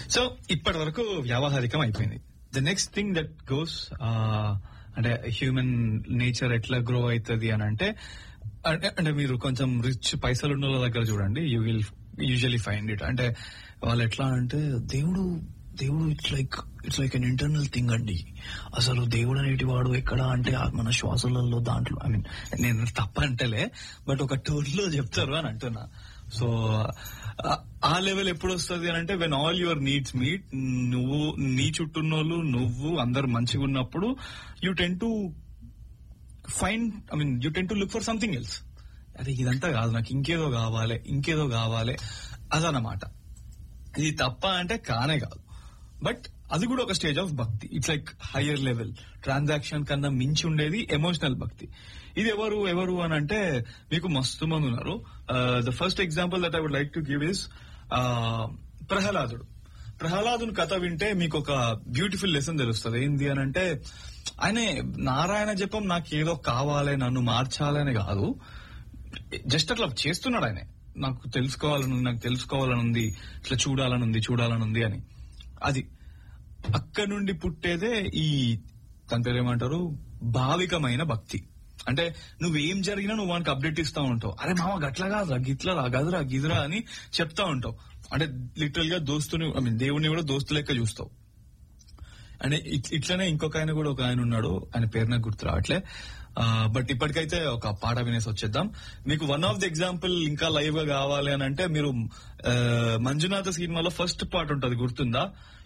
so ఇప్పటి వరకు వ్యావహారికం అయిపోయింది the next thing that goes అంటే హ్యూమన్ నేచర్ ఎట్లా గ్రో అవుతుంది అని అంటే అంటే అంటే మీరు కొంచెం రిచ్ పైసలు ఉన్న వాళ్ళ దగ్గర చూడండి you will usually find it అంటే వాళ్ళు ఎట్లా అంటే దేవుడు దేవుడు it's like it's like an internal thing అండి అసలు దేవుడు అనేటి వాడు ఎక్కడ అంటే ఆ మన శ్వాసలలో దాంట్లో ఐ మీన్ నేను తప్ప అంటలే బట్ ఒక టూర్ లో చెప్తారు అని అంటున్నా సో ఆ లెవెల్ ఎప్పుడు వస్తుంది అని అంటే when all your needs meet నువ్వు నీ చుట్టూన్నోళ్ళు నువ్వు అందరు మంచిగా ఉన్నప్పుడు you tend to find I mean you tend to look for something else అదే ఇదంతా కాదు నాకు ఇంకేదో కావాలి ఇంకేదో కావాలి అదనమాట ఇది తప్ప అంటే కానే కాదు బట్ అది కూడా ఒక స్టేజ్ ఆఫ్ భక్తి it's like higher level transaction కన్నా మించి ఉండేది ఎమోషనల్ భక్తి ఇది ఎవరు ఎవరు అని అంటే మీకు మస్తు మంది ఉన్నారు the first example that I would like to give is ప్రహ్లాదుడు ప్రహ్లాదుని కథ వింటే మీకు ఒక బ్యూటిఫుల్ లెసన్ తెలుస్తుంది ఏంది అని అంటే ఆయన నారాయణ జపం నాకు ఏదో కావాలి నన్ను మార్చాలని కాదు జస్ట్ అట్లా చేస్తున్నాడు ఆయన నాకు తెలుసుకోవాలని ఉంది నాకు తెలుసుకోవాలని ఉంది ఇట్లా చూడాలని ఉంది చూడాలని ఉంది అని అది అక్కడ నుండి పుట్టేదే ఈ తన పేరు ఏమంటారు భావికమైన భక్తి అంటే నువ్వేం జరిగినా నువ్వు వానికి అప్డేట్ ఇస్తా ఉంటావు అరే మామ గట్లా కాదురా గిట్లా రా గదురా గిదురా అని చెప్తా ఉంటావు అంటే లిటరల్ గా దోస్తుని ఐ మీన్ దేవుని కూడా దోస్తు లెక్క చూస్తావు అంటే ఇట్- ఇట్లనే ఇంకొక ఆయన కూడా ఒక ఆయన ఉన్నాడు ఆయన పేరు నాకు గుర్తు రావట్లే బట్ ఇప్పటికైతే ఒక పాట వినేసి వచ్చేద్దాం మీకు వన్ ఆఫ్ ది ఎగ్జాంపుల్ ఇంకా లైవ్ గా కావాలి అని అంటే మీరు ఆ, మంజునాథ సినిమాలో ఫస్ట్ పాట ఉంటది గుర్తుందా